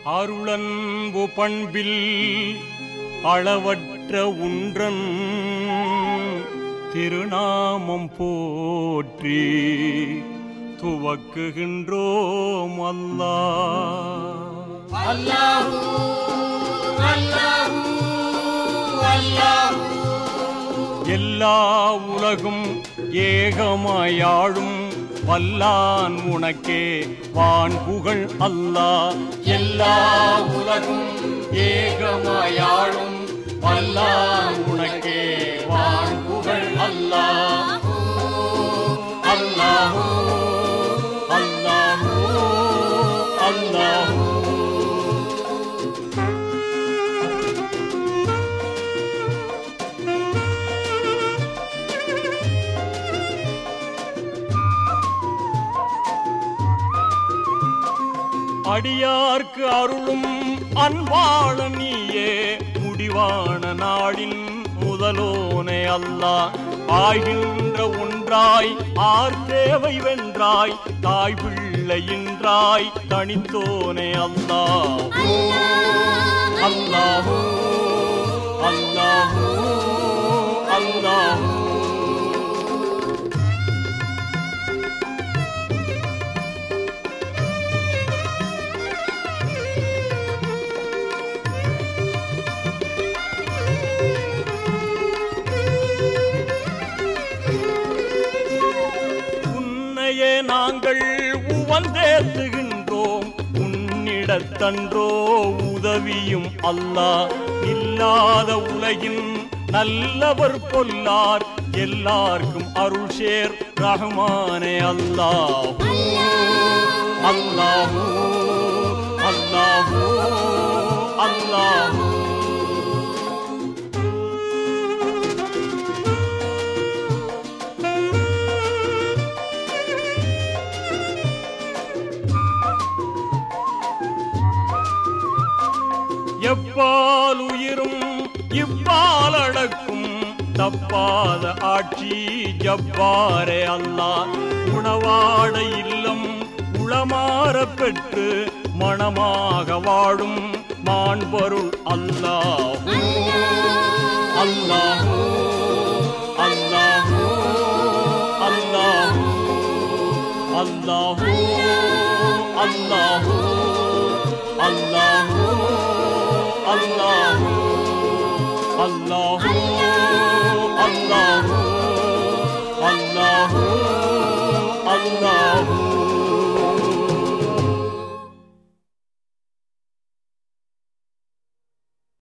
அருளன்பு பண்பில் அளவற்ற உன்றன் திருநாமம் போற்றி துவக்குகின்றோம் அல்லாஹ் எல்லா உலகும் ஏகமாயாழும் வல்லான் உனக்கே வான் புகழ் அல்லாஹ் எல்லா உலகும் ஏகமாயாழும் வல்லான் உனக்கே வான் புகழ் அல்லாஹ் அல்லாஹு அல்லாஹு அல்லாஹு அடியார்க்கு அருளும் அன்பாள நீயே முடிவான நாளின் முதலோனே அல்லாஹ் ஆகின்ற ஒன்றாய் ஆர் தேவை வென்றாய் தாய் பிள்ளையின்றாய் தனித்தோனே அல்லாஹ் அல்லாஹு அல்லாஹு அல்லாஹு உன்னையே நாங்கள் உவந்தேத்துகின்றோம் உன்னிடத்தன்றோ உதவியும் அல்லாஹ் இல்லாத உலகின் நல்லவர் பொல்லார் எல்லார்க்கும் அருள் சேர் ரஹ்மானே அல்லாஹ் அல்லாஹு அல்லாஹு அல்லாஹு எப்பால் உயிரும் இப்பால் அடக்கும் தப்பாத ஆட்சி ஜப்பாரே அல்லாஹ் உணவாட இல்லம் உளமாற பெற்று மணமாக வாழும் மாண்பொருள் அல்லாஹ் அல்லாஹு அல்லாஹு அல்லாஹு அல்லாஹு அல்லாஹு அல்லாஹு அல்லாஹு அல்லாஹு அல்லாஹு அல்லாஹு அல்லாஹு